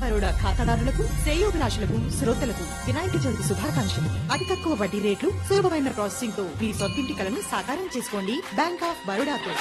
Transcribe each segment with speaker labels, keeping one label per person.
Speaker 1: బరోడా ఖాతాదారులకు శ్రేయోభిలాషులకు శ్రోతలకు వినాయక చవితి శుభాకాంక్షలు అతి తక్కువ వడ్డీ రేట్లు సులభమైన ప్రాసెసింగ్ తో మీ సొంతింటి కలను సాకారం చేసుకోండి బ్యాంక్ ఆఫ్ బరోడాతో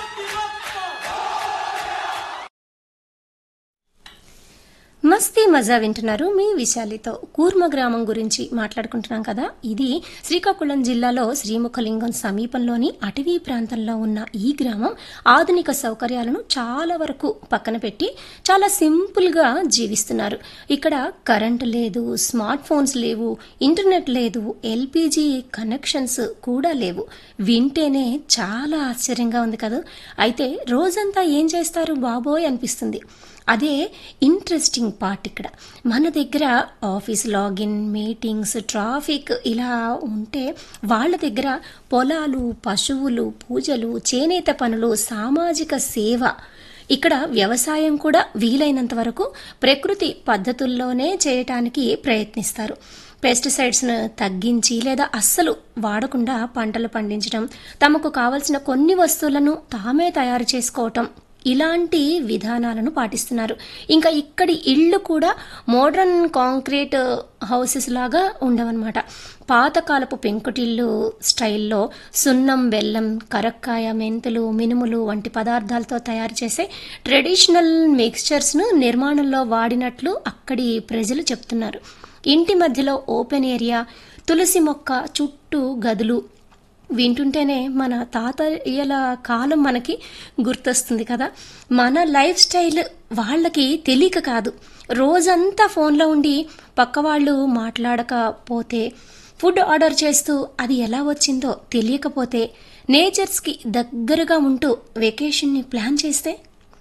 Speaker 2: మస్తీ మజా వింటున్నారు మీ విశాలితో కూర్మ గ్రామం గురించి మాట్లాడుకుంటున్నాం కదా ఇది శ్రీకాకుళం జిల్లాలో శ్రీముఖలింగం సమీపంలోని అటవీ ప్రాంతంలో ఉన్న ఈ గ్రామం ఆధునిక సౌకర్యాలను చాలా వరకు పక్కన పెట్టి చాలా సింపుల్గా జీవిస్తున్నారు ఇక్కడ కరెంటు లేదు స్మార్ట్ ఫోన్స్ లేవు ఇంటర్నెట్ లేదు ఎల్పిజి కనెక్షన్స్ కూడా లేవు వింటేనే చాలా ఆశ్చర్యంగా ఉంది కదా అయితే రోజంతా ఏం చేస్తారు బాబోయ్ అనిపిస్తుంది అదే ఇంట్రెస్టింగ్ పార్ట్ ఇక్కడ మన దగ్గర ఆఫీస్ లాగిన్ మీటింగ్స్ ట్రాఫిక్ ఇలా ఉంటే వాళ్ళ దగ్గర పొలాలు పశువులు పూజలు చేనేత పనులు సామాజిక సేవ ఇక్కడ వ్యవసాయం కూడా వీలైనంత వరకు ప్రకృతి పద్ధతుల్లోనే చేయటానికి ప్రయత్నిస్తారు పెస్టిసైడ్స్ను తగ్గించి లేదా అస్సలు వాడకుండా పంటలు పండించడం తమకు కావలసిన కొన్ని వస్తువులను తామే తయారు చేసుకోవటం ఇలాంటి విధానాలను పాటిస్తున్నారు ఇంకా ఇక్కడి ఇళ్ళు కూడా మోడర్న్ కాంక్రీట్ హౌసెస్ లాగా ఉండవన్నమాట పాతకాలపు పెంకుటిల్లు స్టైల్లో సున్నం బెల్లం కరక్కాయ మెంతులు మినుములు వంటి పదార్థాలతో తయారు చేసే ట్రెడిషనల్ మిక్స్చర్స్ను నిర్మాణంలో వాడినట్లు అక్కడి ప్రజలు చెప్తున్నారు ఇంటి మధ్యలో ఓపెన్ ఏరియా తులసి మొక్క చుట్టూ గదులు వింటుంటేనే మన తాతయ్యల కాలం మనకి గుర్తొస్తుంది కదా మన లైఫ్ స్టైల్ వాళ్ళకి తెలియక కాదు రోజంతా ఫోన్లో ఉండి పక్క వాళ్ళు మాట్లాడకపోతే ఫుడ్ ఆర్డర్ చేస్తూ అది ఎలా వచ్చిందో తెలియకపోతే నేచర్స్కి దగ్గరగా ఉంటూ వెకేషన్ని ప్లాన్ చేస్తే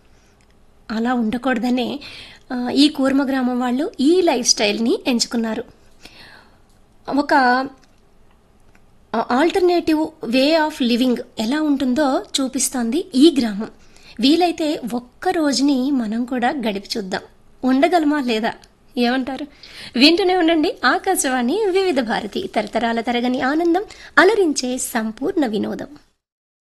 Speaker 2: అలా ఉండకూడదనే ఆ, ఈ కూర్మ గ్రామం వాళ్ళు ఈ లైఫ్ స్టైల్ని ఎంచుకున్నారు ఒక ఆల్టర్నేటివ్ వే ఆఫ్ లివింగ్ ఎలా ఉంటుందో చూపిస్తోంది ఈ గ్రామం వీలైతే ఒక్క రోజుని మనం కూడా గడిపి చూద్దాం ఉండగలమా లేదా ఏమంటారు వింటూనే ఉండండి ఆకాశవాణి వివిధ భారతి తరతరాల తరగని ఆనందం అలరించే సంపూర్ణ వినోదం